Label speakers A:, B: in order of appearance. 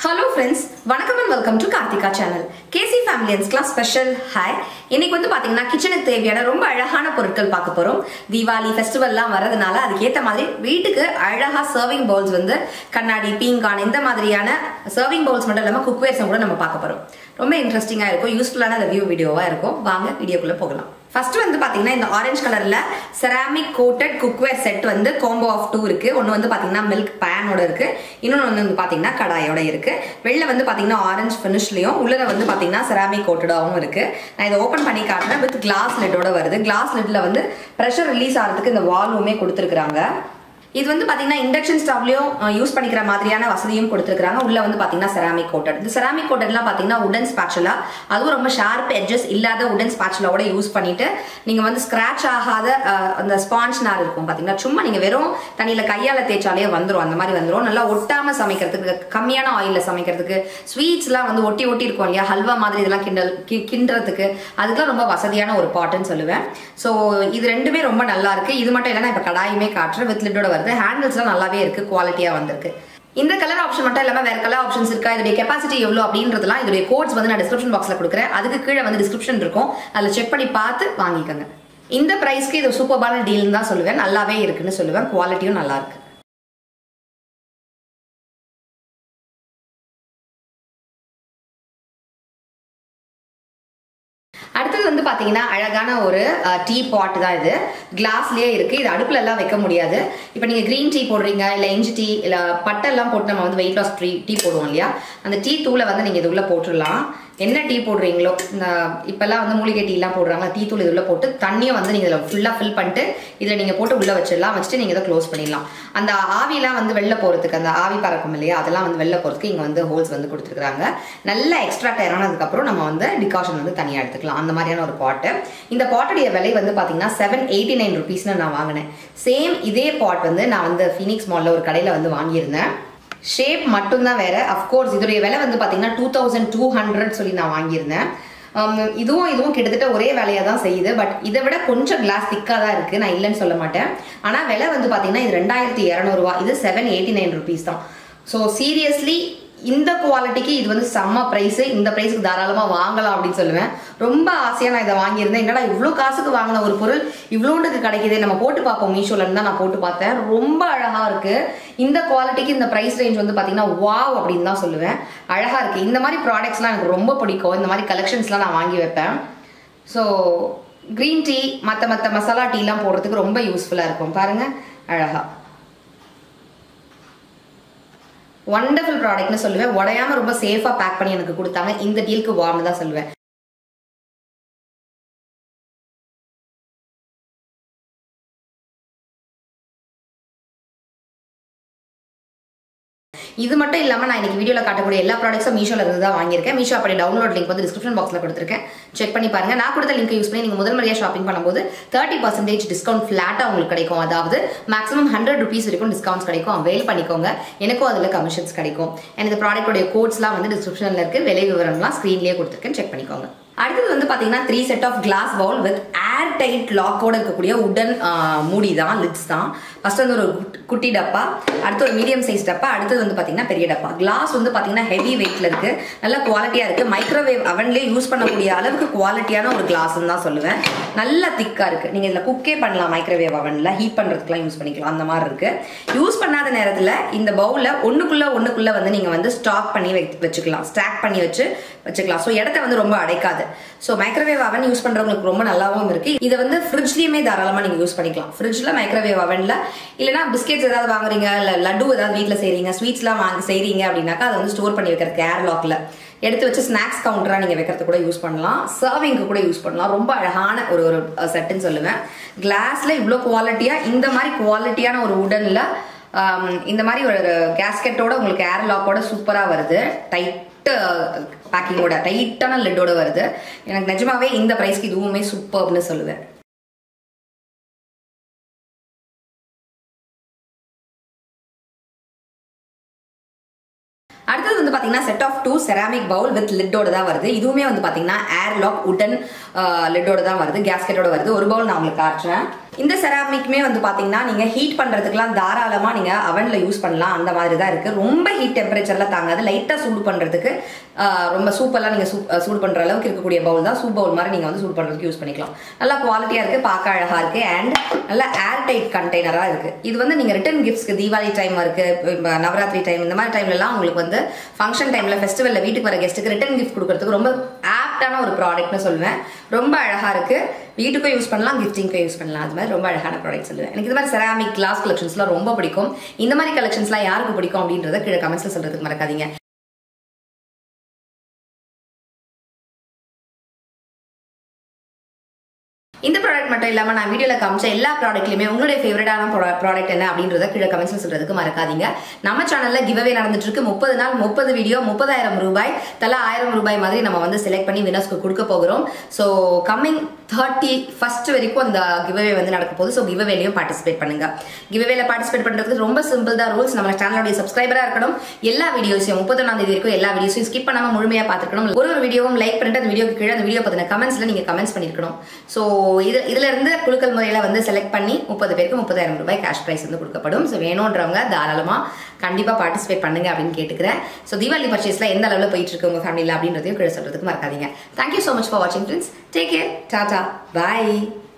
A: hello friends வணக்கம் and welcome to Karthika channel KC ஃபேமிலியன்ஸ்க்குலாம் special hi இன்னைக்கு வந்து பார்த்தீங்கன்னா கிச்சனுக்கு தேவையான ரொம்ப அழகான பொருட்கள் பார்க்க போகிறோம் தீபாவளி ஃபெஸ்டிவல்லாம் வரதுனால அதுக்கேற்ற மாதிரி வீட்டுக்கு அழகாக சர்விங் பவுல்ஸ் வந்து கண்ணாடி பீங்கான் இந்த மாதிரியான சர்விங் பவுல்ஸ் மட்டும் இல்லாமல் குக்வேர்ஸும் கூட நம்ம பார்க்க போகிறோம் ரொம்ப இன்ட்ரெஸ்டிங்காக இருக்கும் யூஸ்ஃபுல்லான ரிவ்யூ வீடியோவாக இருக்கும் வாங்க வீடியோக்குள்ளே போகலாம் ஃபர்ஸ்ட் வந்து பாத்தீங்கன்னா இந்த ஆரஞ்சு கலர்ல செராமிக் கோட்டட் குக்வேர் செட் வந்து காம்போ ஆஃப் டூ இருக்கு ஒன்று வந்து பாத்தீங்கன்னா மில்க் பேனோட இருக்கு இன்னொன்று வந்து வந்து பாத்தீங்கன்னா கடாயோட இருக்கு வெளில வந்து பாத்தீங்கன்னா ஆரஞ்சு ஃபினிஷ்லயும் உள்ளர வந்து பாத்தீங்கன்னா செராமிக் கோட்டடாகவும் இருக்கு நான் இதை ஓப்பன் பண்ணி காட்டுறேன் வித் கிளாஸ் லிட்டோட வருது கிளாஸ் லிட்ல வந்து ப்ரெஷர் ரிலீஸ் ஆகிறதுக்கு இந்த வால்வுமே கொடுத்துருக்காங்க இது வந்து பாத்தீங்கன்னா இண்டக்ஷன் ஸ்டவ்லயும் யூஸ் பண்ணிக்கிற மாதிரியான வசதியும் கொடுத்துருக்காங்க உள்ள வந்து பாத்தீங்கன்னா செராமிக் கோட்டட் இந்த செராமிக் கோட்டட்லாம் பாத்தீங்கன்னா உடன் ஸ்பேச்சுலா அதுவும் ரொம்ப ஷார்ப் எட்ஜஸ் இல்லாத உடன் ஸ்பேச்சுலாவோட யூஸ் பண்ணிட்டு நீங்க வந்து ஸ்கிராச் ஆகாத அஹ், அந்த ஸ்பாஞ்ச் நார் இருக்கும் பாத்தீங்கன்னா சும்மா நீங்க வெறும் தண்ணியில கையால தேய்ச்சாலே வந்துரும் அந்த மாதிரி வந்துரும் நல்லா ஒட்டாம சமைக்கிறதுக்கு கம்மியான ஆயில்ல சமைக்கிறதுக்கு ஸ்வீட்ஸ்லாம் வந்து ஒட்டி ஒட்டி இருக்கும் இல்லையா ஹல்வா மாதிரி இதெல்லாம் கிண்டல் கி- கிண்டுறதுக்கு அதுக்கெல்லாம் ரொம்ப வசதியான ஒரு பாட்டுன்னு சொல்லுவேன் ஸோ இது ரெண்டுமே ரொம்ப நல்லா இருக்கு இது மட்டும் இல்லைன்னா இப்போ கடாயுமே காட்டுறேன் வித் லிட்டோட வருது ஹேண்டில்ஸ்லாம் நல்லாவே இருக்கு குவாலிட்டியா வந்திருக்கு இந்த கலர் ஆப்ஷன் மட்டும் இல்லாம வேற கலர் ஆப்ஷன்ஸ் இருக்கா இதோட கெப்பாசிட்டி எவ்வளவு அப்படின்றதுலாம் இதோட கோட்ஸ் வந்து நான் டிஸ்கிரிப்ஷன் பாக்ஸ்ல கொடுக்குறேன் அதுக்கு கீழே வந்து டிஸ்கிரிப்ஷன் இருக்கும் அதில் செக் பண்ணி பார்த்து வாங்கிக்கோங்க இந்த பிரைஸ்க்கு இது சூப்பர்பான டீல்னு தான் சொல்லுவேன் நல்லாவே இருக்குன்னு சொல்லுவேன் குவாலிட்டியும் நல்லா இருக்கு அடுத்தது வந்து பாத்தீங்கன்னா அழகான ஒரு டீ பாட் தான் இது கிளாஸ்லயே இருக்கு இது அடுப்புல எல்லாம் வைக்க முடியாது இப்போ நீங்க கிரீன் டீ போடுறீங்க இல்ல இஞ்சி டீ இல்ல பட்டை எல்லாம் போட்டு நம்ம வந்து வெயிட் லாஸ் டீ டீ போடுவோம் இல்லையா அந்த டீ தூளை வந்து நீங்க இது உள்ள போட்டுடலாம் என்ன டீ போடுறீங்களோ இந்த இப்பெல்லாம் வந்து மூலிகை டீ எல்லாம் போடுறாங்க டீ தூள் இது உள்ள போட்டு தண்ணியை வந்து நீங்க இதில் ஃபுல்லா ஃபில் பண்ணிட்டு இதுல நீங்க போட்டு உள்ள வச்சிடலாம் வச்சுட்டு நீங்க இதை க்ளோஸ் பண்ணிடலாம் அந்த ஆவிலாம் வந்து வெளில போறதுக்கு அந்த ஆவி பறக்கும் இல்லையா அதெல்லாம் வந்து வெளில போறதுக்கு இங்க வந்து ஹோல்ஸ் வந்து கொடுத்துருக்காங்க நல்ல எக்ஸ்ட்ராக்ட் இறங்கினதுக்கு அப்புறம் நம்ம வந்து டிகாஷன் வந்து தனியாக எடுத்துக்கலாம் அந்த மாதிரியான ஒரு பாட்டு இந்த பாட்டுடைய விலை வந்து பார்த்தீங்கன்னா செவன் எயிட்டி நைன் ருபீஸ்னு நான் வாங்கினேன் சேம் இதே பாட் வந்து நான் வந்து ஃபீனிக்ஸ் மாலில் ஒரு கடையில் வந்து வாங்கியிருந்தேன் ஷேப் மட்டும்தான் வேற அஃப்கோர்ஸ் இதோடைய விலை வந்து பார்த்தீங்கன்னா டூ தௌசண்ட் டூ ஹண்ட்ரட் சொல்லி நான் வாங்கியிருந்தேன் Um, இதுவும் இதுவும் கிட்டத்தட்ட ஒரே வேலையை தான் செய்யுது பட் இதை விட கொஞ்சம் கிளாஸ் திக்காக தான் இருக்குது நான் இல்லைன்னு சொல்ல மாட்டேன் ஆனால் விலை வந்து பார்த்தீங்கன்னா இது ரெண்டாயிரத்தி இரநூறுவா இது செவன் எயிட்டி நைன் ருபீஸ் தான் ஸோ சீரியஸ்லி இந்த குவாலிட்டிக்கு இது வந்து செம்ம ப்ரைஸ் இந்த ப்ரைஸ்க்கு தாராளமாக வாங்கலாம் அப்படின்னு சொல்லுவேன் ரொம்ப ஆசையாக நான் இதை வாங்கியிருந்தேன் என்னடா இவ்வளோ காசுக்கு வாங்கின ஒரு பொருள் இவ்வளோண்டுக்கு கிடைக்குது நம்ம போட்டு பார்ப்போம் மீஷோலன்னு தான் நான் போட்டு பார்த்தேன் ரொம்ப அழகாக இருக்கு இந்த குவாலிட்டிக்கு இந்த ப்ரைஸ் ரேஞ்ச் வந்து பார்த்தீங்கன்னா வாவ் அப்படின்னு தான் சொல்லுவேன் அழகாக இருக்கு இந்த மாதிரி ப்ராடக்ட்ஸ்லாம் எனக்கு ரொம்ப பிடிக்கும் இந்த மாதிரி கலெக்ஷன்ஸ்லாம் நான் வாங்கி வைப்பேன் ஸோ க்ரீன் டீ மற்ற மற்ற மசாலா டீலாம் போடுறதுக்கு ரொம்ப யூஸ்ஃபுல்லாக இருக்கும் பாருங்க அழகா ஒண்டர்ஃபுல் ப்ராடக்ட்னு சொல்லுவேன் உடையாம ரொம்ப சேஃபாக பேக் பண்ணி எனக்கு கொடுத்தாங்க இந்த டீலுக்கு வார்ம்னு தான் சொல்லுவேன் இது மட்டும் இல்லாமல் நான் இன்னைக்கு வீடியோவில் காட்டக்கூடிய எல்லா ப்ராடக்ட்ஸும் மீஷோல இருந்து தான் வாங்கியிருக்கேன் மீஷோ அப்படி டவுன்லோட் லிங்க் வந்து டிஸ்கிரிப்ஷன் பாக்ஸில் கொடுத்துருக்கேன் செக் பண்ணி பாருங்க நான் கொடுத்த லிங்க் யூஸ் பண்ணி நீங்கள் முதல் முறையாக ஷாப்பிங் பண்ணும்போது தேர்ட்டி பர்சன்டேஜ் டிஸ்கவுண்ட் ஃப்ளாட்டாக உங்களுக்கு கிடைக்கும் அதாவது மேக்ஸிமம் ஹண்ட்ரட் ருபீஸ் வரைக்கும் டிஸ்கவுண்ட்ஸ் கிடைக்கும் அவைல் பண்ணிக்கோங்க எனக்கும் அதில் கமிஷன்ஸ் கிடைக்கும் எனக்கு இந்த ப்ராடக்டோடைய கோட்ஸ்லாம் வந்து டிஸ்கிரிப்ஷனில் இருக்கு விலை விவரம்லாம் ஸ்க்ரீன்லேயே கொடுத்துருக்கேன் செக் பண்ணிக்கோங்க அடுத்தது வந்து பார்த்தீங்கன்னா three set of glass bowl with air tight லாக்கோட இருக்கக்கூடிய உடன் மூடி தான் லிட்ஸ் தான் ஃபர்ஸ்ட் வந்து ஒரு குட்- குட்டி டப்பா அடுத்து ஒரு மீடியம் சைஸ் டப்பா அடுத்தது வந்து பார்த்தீங்கன்னா பெரிய டப்பா கிளாஸ் வந்து பார்த்தீங்கன்னா ஹெவி வெயிட்ல இருக்கு நல்ல குவாலிட்டியா இருக்கு மைக்ரோவேவ் அவன்லேயே யூஸ் பண்ணக்கூடிய அளவுக்கு குவாலிட்டியான ஒரு கிளாஸ்ன்னு தான் சொல்லுவேன் நல்ல திக்கா இருக்கு நீங்க இதில் குக்கே பண்ணலாம் மைக்ரோவேவ் அவன்ல ஹீட் பண்றதுக்குலாம் யூஸ் பண்ணிக்கலாம் அந்த மாதிரி இருக்கு யூஸ் பண்ணாத நேரத்தில் இந்த பவுல ஒண்ணுக்குள்ள ஒண்ணுக்குள்ள வந்து நீங்க வந்து ஸ்டாக் பண்ணி வைத்து- வச்சுக்கலாம் ஸ்டாக் பண்ணி வச்சு வச்சுக்கலாம் ஸோ இடத்த வந்து ரொம்ப அடைக்காது ஸோ மைக்ரோவேவ் அவன் யூஸ் பண்றவங்களுக்கு ரொம்ப நல்லாவும் இருக்கு இதை வந்து ஃப்ரிட்ஜ்லயுமே தாராளமா நீங்க யூஸ் பண்ணிக்கலாம் ஃப்ரிட்ஜ்ல மைக்ரோவேவ் அவன்ல இல்லைன்னா பிஸ்கெட்ஸ் ஏதாவது வாங்குறீங்க இல்ல லட்டு ஏதாவது வீட்டில் செய்றீங்க ஸ்வீட்ஸ்லாம் வாங்கி செய்றீங்க அப்படின்னாக்கா அதை வந்து ஸ்டோர் பண்ணி வைக்கிறதுக்கு ஏர் லாக்ல எடுத்து வச்சு ஸ்நாக்ஸ் கவுண்டரா நீங்க வைக்கிறது கூட யூஸ் பண்ணலாம் சர்விங்க்கு கூட யூஸ் பண்ணலாம் ரொம்ப அழகான ஒரு ஒரு செட்டுன்னு சொல்லுவேன் கிளாஸ்ல இவ்வளோ குவாலிட்டியா இந்த மாதிரி குவாலிட்டியான ஒரு உடன்ல இந்த மாதிரி ஒரு கேஸ்கெட்டோட உங்களுக்கு ஏர் லாக்கோட சூப்பரா வருது டைட் பேக்கிங்கோட டைட்டான லெட்டோட வருது எனக்கு நிஜமாவே இந்த ப்ரைஸ்க்கு இதுவுமே சூப்பர்னு சொல்லுவேன் அடுத்தது வந்து பாத்தீங்கன்னா set of two ceramic bowl with லிட்டோட தான் வருது இதுவுமே வந்து பாத்தீங்கன்னா ஏர் லாக் உடன் லிட்டோட தான் வருது கேஸ்கெட்டோட வருது ஒரு பவுல் நான் உங்களுக்கு காட்டுறேன் இந்த செராமிக்குமே வந்து பாத்தீங்கன்னா நீங்க ஹீட் பண்றதுக்குலாம் தாராளமா நீங்க அவன்ல யூஸ் பண்ணலாம் அந்த மாதிரி தான் இருக்கு ரொம்ப ஹீட் டெம்பரேச்சர்ல தாங்காது லைட்டா சூடு பண்றதுக்கு ஆஹ், ரொம்ப சூப்பெல்லாம் நீங்க சூப் சூடு பண்ற அளவுக்கு இருக்கக்கூடிய பவுல் தான் சூப் பவுல் மாதிரி நீங்க வந்து சூடு பண்றதுக்கு யூஸ் பண்ணிக்கலாம் நல்லா குவாலிட்டியா இருக்கு பார்க்க அழகா இருக்கு அண்ட் நல்ல ஏர் டைட் கண்டெய்னரா இருக்கு இது வந்து நீங்க ரிட்டர்ன் கிஃப்ட்ஸ்க்கு தீபாவளி டைம் இருக்கு இப்ப நவராத்திரி டைம் இந்த மாதிரி டைம்ல எல்லாம் உங்களுக்கு வந்து ஃபங்க்ஷன் டைம்ல ஃபெஸ்டிவல்ல வீட்டுக்கு வர கெஸ்ட்டுக்கு ரிட்டர்ன் கிஃப்ட் கொடுக்கறதுக்கு ரொம்ப ஆப்டான ஒரு ப்ராடக்ட்னு சொல்லுவேன் ரொம்ப அழகா இருக்கு வீட்டுக்கும் யூஸ் பண்ணலாம் கிஃப்டிங்க்கும் யூஸ் பண்ணலாம் அது மாதிரி ரொம்ப அழகான ப்ராடக்ட் சொல்லுவேன் எனக்கு இது மாதிரி செராமிக் கிளாஸ் கலெக்ஷன்ஸ்லாம் ரொம்ப பிடிக்கும் இந்த மாதிரி கலெக்ஷன்ஸ்லாம் யாருக்கு பிடிக்கும் அப்படின்றத கீழே கமெண்ட்ஸ்ல சொல்றதுக்கு மறக்காதீங்க இந்த ப்ராடக்ட் மட்டும் இல்லாம நான் வீடியோல காமிச்ச எல்லா ப்ராடக்ட்லயுமே உங்களுடைய ஃபேவரட்டான ப்ராடக்ட் என்ன அப்படின்றத கீழே கமெண்ட்ஸ்ல சொல்றதுக்கு மறக்காதீங்க நம்ம சேனல்ல கிவ்அவே நடந்துட்டு இருக்கு முப்பது நாள் முப்பது வீடியோ முப்பதாயிரம் ரூபாய் தலா ஆயிரம் ரூபாய் மாதிரி நம்ம வந்து செலக்ட் பண்ணி வினர்ஸ்க்கு கொடுக்க போகிறோம் ஸோ கம்மிங் தேர்ட்டி ஃபர்ஸ்ட் வரைக்கும் அந்த கிவ்அவே வந்து நடக்க போகுது ஸோ கிவ்அவேலையும் பார்ட்டிசிபேட் பண்ணுங்க கிவ்அவேல பார்ட்டிசிபேட் பண்றதுக்கு ரொம்ப சிம்பிள் தான் ரூல்ஸ் நம்ம சேனலுடைய சப்ஸ்கிரைபரா இருக்கணும் எல்லா வீடியோஸையும் முப்பத்தொன்னாம் தேதி வரைக்கும் எல்லா வீடியோஸையும் ஸ்கிப் பண்ணாம முழுமையா பார்த்துக்கணும் ஒரு ஒரு வீடியோவும் லைக் பண்ணிட்டு அந்த வீடியோக்கு கீழே அந்த வீடியோ பத்தின கமெண்ட்ஸ்ல நீங்க கமெண்ட்ஸ் பண்ணிருக்கணும் ஸோ இது இதுல இருந்து குழுக்கள் முறையில வந்து செலக்ட் பண்ணி முப்பது பேருக்கு முப்பதாயிரம் ரூபாய் கேஷ் பிரைஸ் வந்து கொடுக்கப்படும் ஸோ வேணுன்றவங்க தாராளமா கண்டிப்பா பார்ட்டிசிபேட் பண்ணுங்க அப்படின்னு கேட்டுக்கிறேன் ஸோ தீபாவளி பர்ச்சேஸ்ல எந்த அளவுல போயிட்டு இருக்கு உங்க ஃபேமிலியில அப்படின்றதையும் கீழே சொல்றதுக்கு மறக்காதீங்க தேங்க்யூ ஸோ மச் ஃபார் வாட்சிங் ஃப்ரெண்ட்ஸ் டேக் கேர் டாடா பாய்